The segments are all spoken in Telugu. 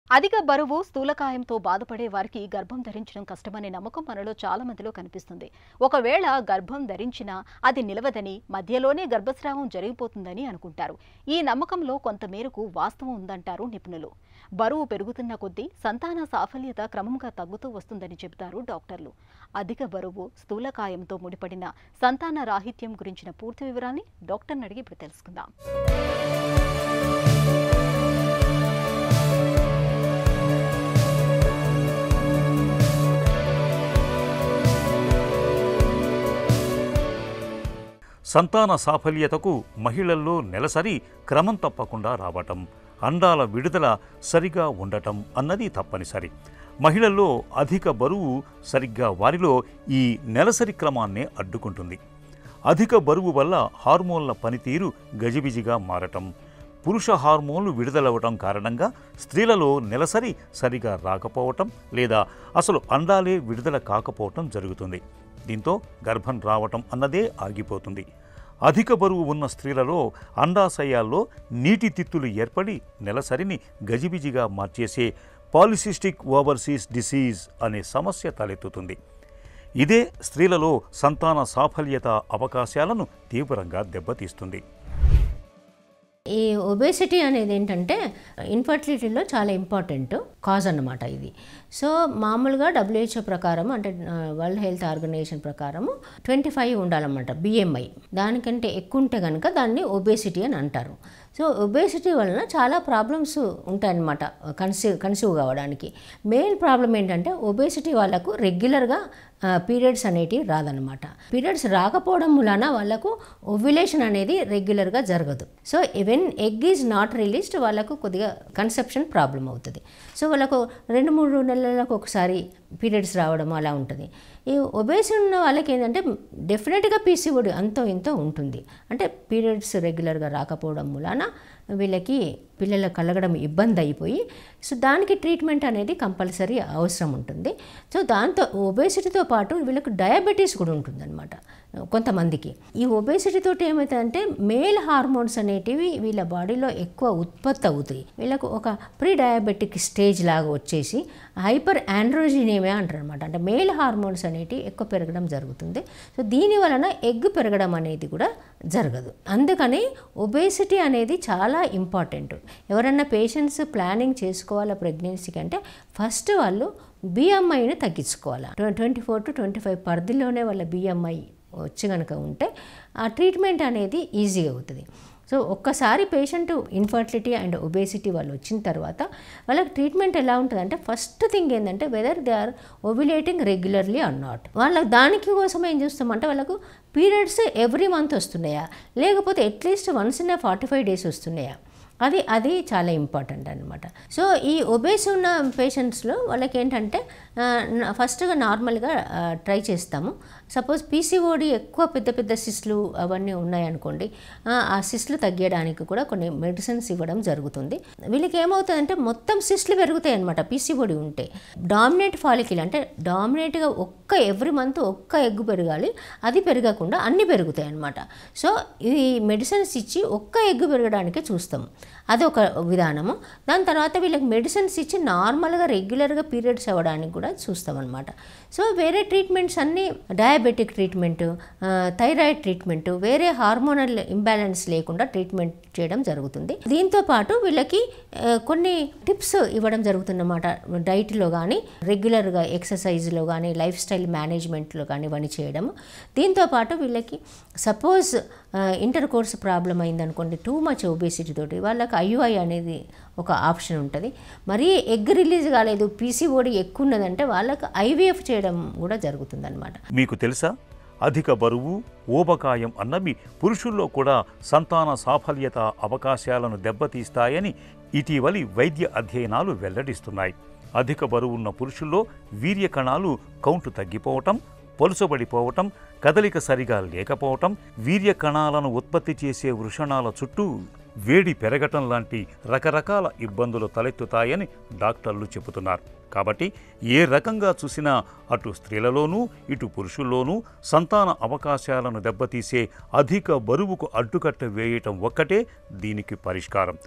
అధిక బరువు స్థూలకాయంతో బాధపడే వారికి గర్భం ధరించడం కష్టమనే నమ్మకం మనలో చాలా మందిలో కనిపిస్తుంది ఒకవేళ గర్భం ధరించినా అది నిలవదని మధ్యలోనే గర్భస్రావం జరిగిపోతుందని అనుకుంటారు ఈ నమ్మకంలో కొంత మేరకు వాస్తవం ఉందంటారు నిపుణులు బరువు పెరుగుతున్న కొద్దీ సంతాన సాఫల్యత క్రమంగా తగ్గుతూ వస్తుందని చెబుతారు డాక్టర్లు అధిక బరువు స్థూలకాయంతో ముడిపడిన సంతాన రాహిత్యం గురించిన పూర్తి వివరాన్ని డాక్టర్ని అడిగి ఇప్పుడు తెలుసుకుందాం సంతాన సాఫల్యతకు మహిళల్లో నెలసరి క్రమం తప్పకుండా రావటం అండాల విడుదల సరిగా ఉండటం అన్నది తప్పనిసరి మహిళల్లో అధిక బరువు సరిగ్గా వారిలో ఈ నెలసరి క్రమాన్నే అడ్డుకుంటుంది అధిక బరువు వల్ల హార్మోన్ల పనితీరు గజిబిజిగా మారటం పురుష హార్మోన్లు విడుదలవ్వటం కారణంగా స్త్రీలలో నెలసరి సరిగా రాకపోవటం లేదా అసలు అండాలే విడుదల కాకపోవటం జరుగుతుంది దీంతో గర్భం రావటం అన్నదే ఆగిపోతుంది అధిక బరువు ఉన్న స్త్రీలలో అండాశయాల్లో నీటి తిత్తులు ఏర్పడి నెలసరిని గజిబిజిగా మార్చేసే పాలిసిస్టిక్ ఓవర్సీస్ డిసీజ్ అనే సమస్య తలెత్తుతుంది ఇదే స్త్రీలలో సంతాన సాఫల్యత అవకాశాలను తీవ్రంగా దెబ్బతీస్తుంది ఈ ఒబేసిటీ అనేది ఏంటంటే ఇన్ఫర్టిలిటీలో చాలా ఇంపార్టెంట్ కాజ్ అన్నమాట ఇది సో మామూలుగా డబ్ల్యూహెచ్ఓ ప్రకారం అంటే వరల్డ్ హెల్త్ ఆర్గనైజేషన్ ప్రకారము ట్వంటీ ఫైవ్ ఉండాలన్నమాట బిఎంఐ దానికంటే ఎక్కువ ఉంటే కనుక దాన్ని ఒబేసిటీ అని అంటారు సో ఒబేసిటీ వలన చాలా ప్రాబ్లమ్స్ ఉంటాయన్నమాట కన్సీవ్ కన్సీవ్ కావడానికి మెయిన్ ప్రాబ్లం ఏంటంటే ఒబేసిటీ వాళ్ళకు రెగ్యులర్గా పీరియడ్స్ అనేటివి రాదనమాట పీరియడ్స్ రాకపోవడం మూలాన వాళ్ళకు ఓవ్యులేషన్ అనేది రెగ్యులర్గా జరగదు so even egg is not released వాళ్ళకు కొద్దిగా కన్సెప్షన్ ప్రాబ్లం అవుతుంది సో వాళ్ళకు రెండు మూడు నెలలకు ఒకసారి పీరియడ్స్ రావడం అలా ఉంటుంది ఈ ఒబేసి ఉన్న వాళ్ళకి ఏంటంటే డెఫినెట్గా పీసీఓడి అంతో ఇంతో ఉంటుంది అంటే పీరియడ్స్ రెగ్యులర్గా రాకపోవడం మూలాన వీళ్ళకి పిల్లల కలగడం ఇబ్బంది అయిపోయి సో దానికి ట్రీట్మెంట్ అనేది కంపల్సరీ అవసరం ఉంటుంది సో దాంతో ఒబేసిటీతో పాటు వీళ్ళకి డయాబెటీస్ కూడా ఉంటుందన్నమాట కొంతమందికి ఈ ఒబేసిటీ తోటి ఏమవుతుందంటే మేల్ హార్మోన్స్ అనేటివి వీళ్ళ బాడీలో ఎక్కువ ఉత్పత్తి అవుతాయి వీళ్ళకు ఒక ప్రీ డయాబెటిక్ స్టేజ్ లాగా వచ్చేసి హైపర్ ఆండ్రోజినేమియా అంటారు అనమాట అంటే మేల్ హార్మోన్స్ అనేటివి ఎక్కువ పెరగడం జరుగుతుంది సో దీని వలన ఎగ్ పెరగడం అనేది కూడా జరగదు అందుకని ఒబేసిటీ అనేది చాలా ఇంపార్టెంట్ ఎవరన్నా పేషెంట్స్ ప్లానింగ్ చేసుకోవాలా ప్రెగ్నెన్సీకి అంటే ఫస్ట్ వాళ్ళు బిఎంఐని తగ్గించుకోవాలి twenty four to twenty five పరిధిలోనే వాళ్ళ బిఎంఐ వచ్చి కనుక ఉంటే ఆ ట్రీట్మెంట్ అనేది ఈజీగా అవుతుంది సో ఒక్కసారి పేషెంట్ ఇన్ఫర్టిలిటీ అండ్ ఒబేసిటీ వాళ్ళు వచ్చిన తర్వాత వాళ్ళకి ట్రీట్మెంట్ ఎలా ఉంటుంది అంటే ఫస్ట్ థింగ్ ఏంటంటే whether they are ovulating regularly or not వాళ్ళకి దానికి కోసం ఏం చూస్తామంటే వాళ్ళకు పీరియడ్స్ ఎవ్రీ మంత్ వస్తున్నాయా లేకపోతే at least once in forty five days వస్తున్నాయా అది అది చాలా ఇంపార్టెంట్ అనమాట సో ఈ ఒబేస్ ఉన్న పేషెంట్స్లో వాళ్ళకి ఏంటంటే ఫస్ట్గా నార్మల్గా ట్రై చేస్తాము సపోజ్ పీసీఓడి ఎక్కువ పెద్ద పెద్ద సిస్లు అవన్నీ ఉన్నాయనుకోండి ఆ సిస్లు తగ్గడానికి కూడా కొన్ని మెడిసిన్స్ ఇవ్వడం జరుగుతుంది వీళ్ళకి ఏమవుతుందంటే మొత్తం సిస్లు పెరుగుతాయి అనమాట పీసీఓడి ఉంటే డామినేట్ ఫాలికిల్ అంటే డామినేట్గా ఒక్క ఎవ్రీ మంత్ ఒక్క ఎగ్గు పెరగాలి అది పెరగకుండా అన్నీ పెరుగుతాయి అనమాట సో ఈ మెడిసిన్స్ ఇచ్చి ఒక్క ఎగ్గు పెరగడానికే చూస్తాం అదొక విధానము దాని తర్వాత వీళ్ళకి మెడిసిన్స్ ఇచ్చి నార్మల్గా రెగ్యులర్గా పీరియడ్స్ అవ్వడానికి కూడా చూస్తామన్నమాట సో వేరే ట్రీట్మెంట్స్ అన్నీ డయాబెటిక్ ట్రీట్మెంట్ థైరాయిడ్ ట్రీట్మెంట్ వేరే హార్మోనల్ ఇంబ్యాలెన్స్ లేకుండా ట్రీట్మెంట్ చేయడం జరుగుతుంది దీంతో పాటు వీళ్ళకి కొన్ని టిప్స్ ఇవ్వడం జరుగుతుందన్నమాట డైట్లో కానీ రెగ్యులర్గా ఎక్సర్సైజ్లో కానీ లైఫ్ స్టైల్ మేనేజ్మెంట్లో కానీ ఇవన్నీ చేయడము దీంతో పాటు వీళ్ళకి సపోజ్ ఇంటర్ కోర్స్ ప్రాబ్లం అయిందనుకోండి టూ మచ్ ఒబేసిటీ తోటి వాళ్ళకి ఐయుఐ అనేది ఒక ఆప్షన్ ఉంటుంది మరీ ఎగ్ రిలీజ్ కాలేదు పీసీఓడి ఎక్కువ ఉన్నదంటే వాళ్ళకి ఐవీఎఫ్ చేయడం కూడా జరుగుతుందన్నమాట మీకు తెలుసా అధిక బరువు ఊబకాయం అన్నవి పురుషుల్లో కూడా సంతాన సాఫల్యత అవకాశాలను దెబ్బతీస్తాయని ఇటీవలి వైద్య అధ్యయనాలు వెల్లడిస్తున్నాయి అధిక బరువున్న పురుషుల్లో వీర్య కణాలు కౌంటు తగ్గిపోవటం పొలుసబడిపోవటం కదలిక సరిగా లేకపోవటం వీర్య కణాలను ఉత్పత్తి చేసే వృషణాల చుట్టూ వేడి పెరగటం లాంటి రకరకాల ఇబ్బందులు తలెత్తుతాయని డాక్టర్లు చెబుతున్నారు కాబట్టి ఏ రకంగా చూసినా అటు స్త్రీలలోనూ ఇటు పురుషుల్లోనూ సంతాన అవకాశాలను దెబ్బతీసే అధిక బరువుకు అడ్డుకట్ట వేయటం ఒక్కటే దీనికి పరిష్కారం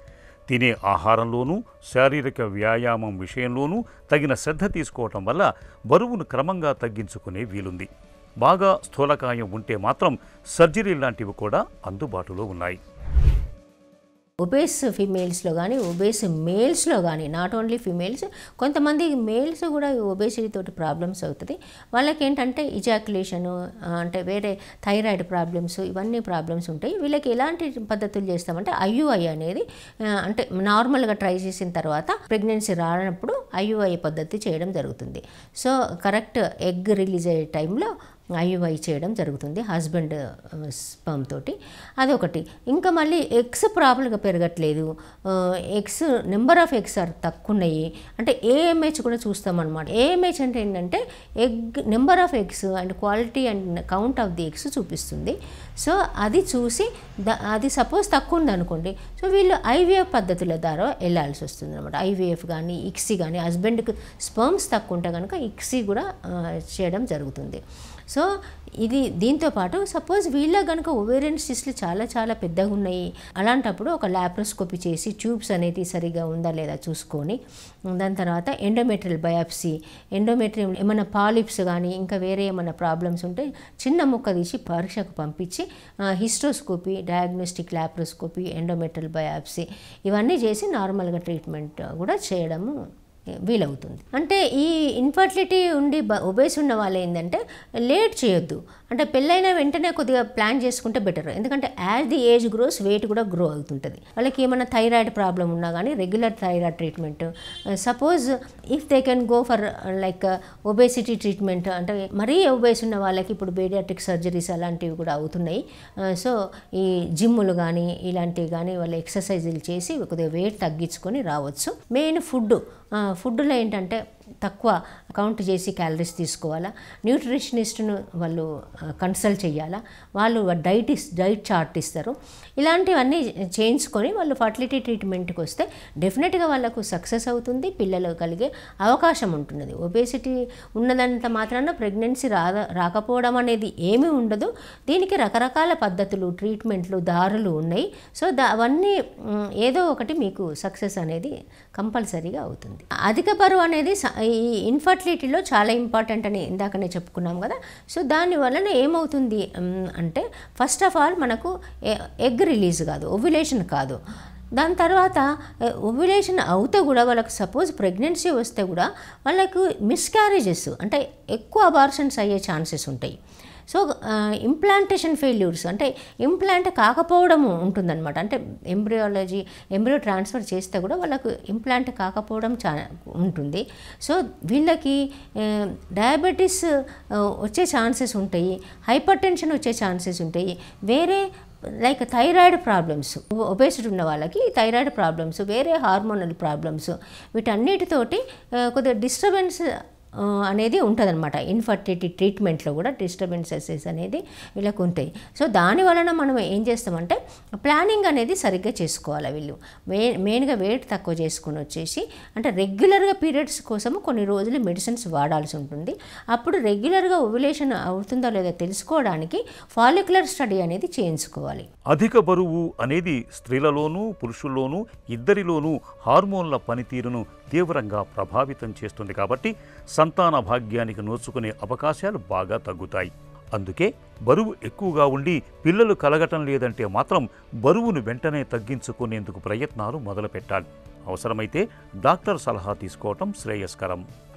తినే ఆహారంలోనూ శారీరక వ్యాయామం విషయంలోనూ తగిన శ్రద్ధ తీసుకోవటం వల్ల బరువును క్రమంగా తగ్గించుకునే వీలుంది బాగా స్థూలకాయం ఉంటే మాత్రం సర్జరీ లాంటివి కూడా అందుబాటులో ఉన్నాయి ఒబేస్ ఫీమేల్స్లో కానీ ఒబేస్ మేల్స్లో కానీ నాట్ ఓన్లీ ఫీమేల్స్ కొంతమంది మేల్స్ కూడా ఒబేసిటీ తోటి ప్రాబ్లమ్స్ అవుతుంది వాళ్ళకి ఏంటంటే ఇజాక్యులేషను అంటే వేరే థైరాయిడ్ ప్రాబ్లమ్స్ ఇవన్నీ ప్రాబ్లమ్స్ ఉంటాయి వీళ్ళకి ఎలాంటి పద్ధతులు చేస్తామంటే ఐయుఐ అనేది ఆ, అంటే నార్మల్గా ట్రై చేసిన తర్వాత ప్రెగ్నెన్సీ రానప్పుడు ఐయుఐ పద్ధతి చేయడం జరుగుతుంది సో కరెక్ట్ ఎగ్ రిలీజ్ అయ్యే టైంలో ఐయుఐ చేయడం జరుగుతుంది హస్బెండ్ స్పమ్ తోటి అదొకటి ఇంకా మళ్ళీ ఎగ్స్ ప్రాపర్గా పెరగట్లేదు eggs number of eggs are తక్కువ ఉన్నాయి అంటే ఏఎంహెచ్ కూడా చూస్తామన్నమాట ఏఎంహెచ్ అంటే ఏంటంటే egg number of eggs and quality and count of the eggs చూపిస్తుంది సో అది చూసి ద అది సపోజ్ తక్కువ ఉందనుకోండి సో వీళ్ళు ఐవీఎఫ్ పద్ధతుల ద్వారా వెళ్ళాల్సి వస్తుంది అనమాట ఐవీఎఫ్ కానీ ఇక్సీ కానీ హస్బెండ్కి స్పర్మ్స్ తక్కువ ఉంటే కనుక ఇక్సీ కూడా ఆ, చేయడం జరుగుతుంది సో ఇది దీంతో పాటు సపోజ్ వీళ్ళ కనుక ఒవేరియన్ సిస్ట్లు చాలా చాలా పెద్దగా ఉన్నాయి అలాంటప్పుడు ఒక ల్యాప్రోస్కోపీ చేసి ట్యూబ్స్ అనేది సరిగా ఉందా లేదా చూసుకొని దాని తర్వాత ఎండోమెట్రియల్ బయాప్సీ ఎండోమెట్రియం ఏమైనా పాలిప్స్ కానీ ఇంకా వేరే ఏమైనా ప్రాబ్లమ్స్ ఉంటే చిన్న ముక్క తీసి పరీక్షకు పంపించి hysteroscopy diagnostic laparoscopy endometrial biopsy ఇవన్నీ చేసి నార్మల్గా ట్రీట్మెంట్ కూడా చేయడము వీలవుతుంది అంటే ఈ ఇన్ఫర్టిలిటీ ఉండి ఒబేస్ ఉన్న వాళ్ళు ఏంటంటే లేట్ చేయొద్దు అంటే పెళ్ళైన వెంటనే కొద్దిగా ప్లాన్ చేసుకుంటే బెటర్ ఎందుకంటే as the age grows weight కూడా గ్రో అవుతుంటుంది వాళ్ళకి ఏమైనా థైరాయిడ్ ప్రాబ్లం ఉన్నా కానీ regular thyroid treatment suppose if they can go for like obesity treatment అంటే మరీ ఒబేస్ ఉన్న వాళ్ళకి ఇప్పుడు బేడియాట్రిక్ సర్జరీస్ అలాంటివి కూడా అవుతున్నాయి సో ఈ జిమ్ములు కానీ ఇలాంటివి కానీ వాళ్ళు ఎక్సర్సైజులు చేసి కొద్దిగా వెయిట్ తగ్గించుకొని రావచ్చు మెయిన్ ఫుడ్ ఫుడ్లో ఏంటంటే తక్కువ కౌంట్ చేసి క్యాలరీస్ తీసుకోవాలా న్యూట్రిషనిస్ట్ను వాళ్ళు కన్సల్ట్ చేయాలా వాళ్ళు డైట్ ఇస్ డైట్ చార్ట్ ఇస్తారు ఇలాంటివన్నీ చేయించుకొని వాళ్ళు ఫర్టిలిటీ ట్రీట్మెంట్కి వస్తే డెఫినెట్గా వాళ్ళకు సక్సెస్ అవుతుంది పిల్లలు కలిగే అవకాశం ఉంటున్నది ఒబేసిటీ ఉన్నదంత మాత్రాన ప్రెగ్నెన్సీ రా రాకపోవడం అనేది ఏమీ ఉండదు దీనికి రకరకాల పద్ధతులు ట్రీట్మెంట్లు దారులు ఉన్నాయి సో దా అవన్నీ మ్, ఏదో ఒకటి మీకు సక్సెస్ అనేది కంపల్సరీగా అవుతుంది అధిక బరువు అనేది స- ఈ ఇన్ఫర్టిలిటీలో చాలా ఇంపార్టెంట్ అని ఇందాకనే చెప్పుకున్నాం కదా సో దాని వలన ఏమవుతుంది మ్, అంటే ఫస్ట్ ఆఫ్ ఆల్ మనకు ఎగ్ రిలీజ్ కాదు ఓవ్యులేషన్ కాదు దాని తర్వాత ఓవ్యులేషన్ అవుతే కూడా వాళ్ళకి సపోజ్ ప్రెగ్నెన్సీ వస్తే కూడా వాళ్ళకు మిస్క్యారేజెస్ అంటే ఎక్కువ అబార్షన్స్ అయ్యే ఛాన్సెస్ ఉంటాయి సో ఇంప్లాంటేషన్ ఫెయిల్యూర్స్ అంటే ఇంప్లాంట్ కాకపోవడము ఉంటుందన్నమాట అంటే ఎంబ్రియాలజీ ఎంబ్రియో ట్రాన్స్ఫర్ చేస్తే కూడా వాళ్ళకు ఇంప్లాంట్ కాకపోవడం చా ఉంటుంది సో వీళ్ళకి డయాబెటీస్ వచ్చే ఛాన్సెస్ ఉంటాయి హైపర్ టెన్షన్ వచ్చే ఛాన్సెస్ ఉంటాయి వేరే లైక్ థైరాయిడ్ ప్రాబ్లమ్స్ ఒబేసిటీ ఉన్న వాళ్ళకి థైరాయిడ్ ప్రాబ్లమ్స్ వేరే హార్మోనల్ ప్రాబ్లమ్స్ వీటన్నిటితోటి ఆ, కొద్దిగా డిస్టర్బెన్స్ ఆ, అనేది ఉంటుందన్నమాట ఇన్ఫర్టిలిటీ ట్రీట్మెంట్లో కూడా డిస్టర్బెన్సెస్ అనేది వీళ్ళకు ఉంటాయి సో దాని వలన మనం ఏం చేస్తామంటే ప్లానింగ్ అనేది సరిగ్గా చేసుకోవాలి వీళ్ళు మే మెయిన్గా వెయిట్ తక్కువ చేసుకొని వచ్చేసి అంటే రెగ్యులర్గా పీరియడ్స్ కోసం కొన్ని రోజులు మెడిసిన్స్ వాడాల్సి ఉంటుంది అప్పుడు రెగ్యులర్గా ఓవ్యులేషన్ అవుతుందో లేదో తెలుసుకోవడానికి ఫాలిక్యులర్ స్టడీ అనేది చేయించుకోవాలి అధిక బరువు అనేది స్త్రీలలోనూ పురుషుల్లోనూ ఇద్దరిలోనూ హార్మోన్ల పనితీరును తీవ్రంగా ప్రభావితం చేస్తుంది కాబట్టి సంతాన భాగ్యానికి నోచుకునే అవకాశాలు బాగా తగ్గుతాయి అందుకే బరువు ఎక్కువగా ఉండి పిల్లలు కలగటం లేదంటే మాత్రం బరువును వెంటనే తగ్గించుకునేందుకు ప్రయత్నాలు మొదలుపెట్టాలి అవసరమైతే డాక్టర్ సలహా తీసుకోవటం శ్రేయస్కరం